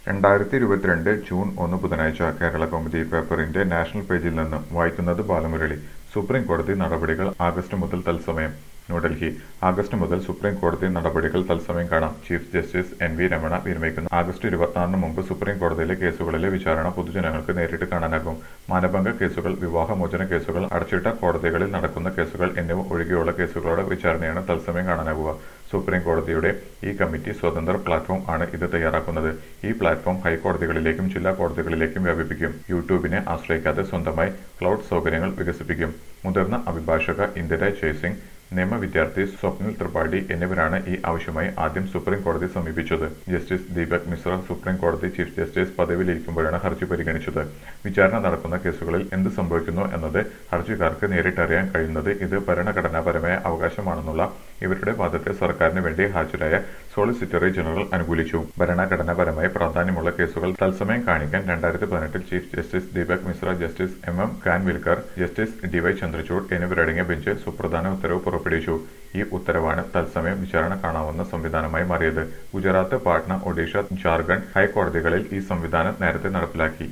രണ്ടായിരത്തി ഇരുപത്തിരണ്ട് ജൂൺ ഒന്ന് ബുധനാഴ്ച കേരള കൗമുദി പേപ്പറിന്റെ നാഷണൽ പേജിൽ നിന്ന് വായിക്കുന്നത് ബാലമുരളി സുപ്രീം കോടതി നടപടികൾ ആഗസ്റ്റ് മുതൽ തത്സമയം ന്യൂഡൽഹി ആഗസ്റ്റ് മുതൽ സുപ്രീം കോടതി നടപടികൾ തത്സമയം കാണാം chief justice N V Ramana വിരമിക്കുന്ന ആഗസ്റ്റ് ഇരുപത്തിനാറിന് മുമ്പ് സുപ്രീം കോടതിയിലെ കേസുകളിലെ വിചാരണ പൊതുജനങ്ങൾക്ക് നേരിട്ട് കാണാനാകും മാനഭംഗ കേസുകൾ വിവാഹമോചന കേസുകൾ അടച്ചിട്ട കോടതികളിൽ നടക്കുന്ന കേസുകൾ എന്നിവ ഒഴികെയുള്ള കേസുകളുടെ വിചാരണയാണ് തത്സമയം കാണാനാകുക സുപ്രീം കോടതിയുടെ ഈ കമ്മിറ്റി സ്വതന്ത്ര പ്ലാറ്റ്ഫോം ആണ് ഇത് തയ്യാറാക്കുന്നത് ഈ പ്ലാറ്റ്ഫോം ഹൈക്കോടതികളിലേക്കും ജില്ലാ കോടതികളിലേക്കും വ്യാപിപ്പിക്കും യൂട്യൂബിനെ ആശ്രയിക്കാതെ സ്വന്തമായി ക്ലൗഡ് സൗകര്യങ്ങൾ വികസിപ്പിക്കും മുതിർന്ന അഭിഭാഷക ഇന്ദിര ജയ്സിംഗ് നിയമ വിദ്യാർത്ഥി സ്വപ്നിൽ ത്രിപാഠി എന്നിവരാണ് ഈ ആവശ്യമായി ആദ്യം സുപ്രീം കോടതി സമീപിച്ചത് ജസ്റ്റിസ് ദീപക് മിശ്ര സുപ്രീം കോടതി ചീഫ് ജസ്റ്റിസ് പദവിയിലിരിക്കുമ്പോഴാണ് ഹർജി പരിഗണിച്ചത് വിചാരണ നടക്കുന്ന കേസുകളിൽ എന്ത് സംഭവിക്കുന്നു എന്നത് ഹർജിക്കാർക്ക് നേരിട്ടറിയാൻ കഴിയുന്നത് ഇത് ഭരണഘടനാപരമായ അവകാശമാണെന്നുള്ള ഇവരുടെ വാദത്തെ സർക്കാരിന് വേണ്ടി ഹാജരായ സോളിസിറ്ററി ജനറൽ അനുകൂലിച്ചു ഭരണഘടനാപരമായി പ്രാധാന്യമുള്ള കേസുകൾ തത്സമയം കാണിക്കാൻ രണ്ടായിരത്തി പതിനെട്ടിൽ chief justice Deepak Mishra justice M M Khanwilkar justice D Y Chandrachud എന്നിവരടങ്ങിയ ബെഞ്ച് സുപ്രധാന ഉത്തരവ് പുറപ്പെടുവിച്ചു ഈ ഉത്തരവാണ് തത്സമയം വിചാരണ കാണാവുന്ന സംവിധാനമായി മാറിയത് ഗുജറാത്ത് പാട്ന ഒഡീഷ ജാർഖണ്ഡ് ഹൈക്കോടതികളിൽ ഈ സംവിധാനം നേരത്തെ നടപ്പിലാക്കി